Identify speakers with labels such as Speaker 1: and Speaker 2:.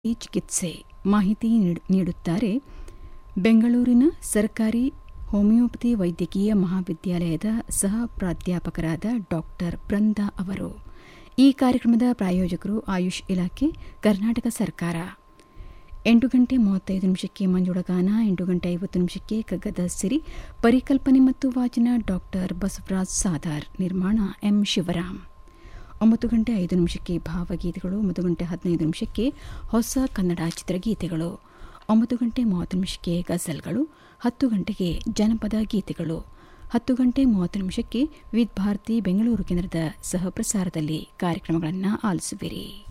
Speaker 1: ಈ ಚಿಕಿತ್ಸೆ ಮಾಹಿತಿ ನೀಡ್- ನೀಡುತ್ತಾರೆ ಬೆಂಗಳೂರಿನ ಸರ್ಕಾರಿ ಹೋಮಿಯೋಪತಿ ವೈದ್ಯಕೀಯ ಮಹಾವಿದ್ಯಾಲಯದ ಸಹ ಪ್ರಾಧ್ಯಾಪಕರಾದ ಡಾಕ್ಟರ್ ಬೃಂದಾ ಅವರು ಈ ಕಾರ್ಯಕ್ರಮದ ಪ್ರಾಯೋಜಕರು ಆಯುಷ್ ಇಲಾಖೆ ಕರ್ನಾಟಕ ಸರ್ಕಾರ ಎಂಟು ಗಂಟೆ ಮೂವತ್ತೈದು ನಿಮಿಷಕ್ಕೆ ಮಂಜುಳಗಾನ ಎಂಟು ಗಂಟೆ ಐವತ್ತು ನಿಮಿಷಕ್ಕೆ ಕಗ್ಗದ ಸಿರಿ ಪರಿಕಲ್ಪನೆ ಮತ್ತು ವಾಚನ ಡಾಕ್ಟರ್ ಬಸವರಾಜ್ ಸಾದಾರ್ ನಿರ್ಮಾಣ ಎಂ ಶಿವರಾಮ್ ಒಂಬತ್ತು ಗಂಟೆ ಐದು ನಿಮಿಷಕ್ಕೆ ಭಾವಗೀತೆಗಳು ಒಂಬತ್ತು ಗಂಟೆ ಹದಿನೈದು ನಿಮಿಷಕ್ಕೆ ಹೊಸ ಕನ್ನಡ ಚಿತ್ರಗೀತೆಗಳು ಒಂಬತ್ತು ಗಂಟೆ ಮೂವತ್ತು ನಿಮಿಷಕ್ಕೆ ಗಜಲ್ಗಳು ಹತ್ತು ಗಂಟೆಗೆ ಜನಪದ ಗೀತೆಗಳು ಹತ್ತು ಗಂಟೆ ಮೂವತ್ತು ನಿಮಿಷಕ್ಕೆ ವಿದ್ ಭಾರತಿ ಬೆಂಗಳೂರು ಕೇಂದ್ರದ ಸಹ ಪ್ರಸಾರದಲ್ಲಿ ಕಾರ್ಯಕ್ರಮಗಳನ್ನು ಆಲಿಸುವಿರಿ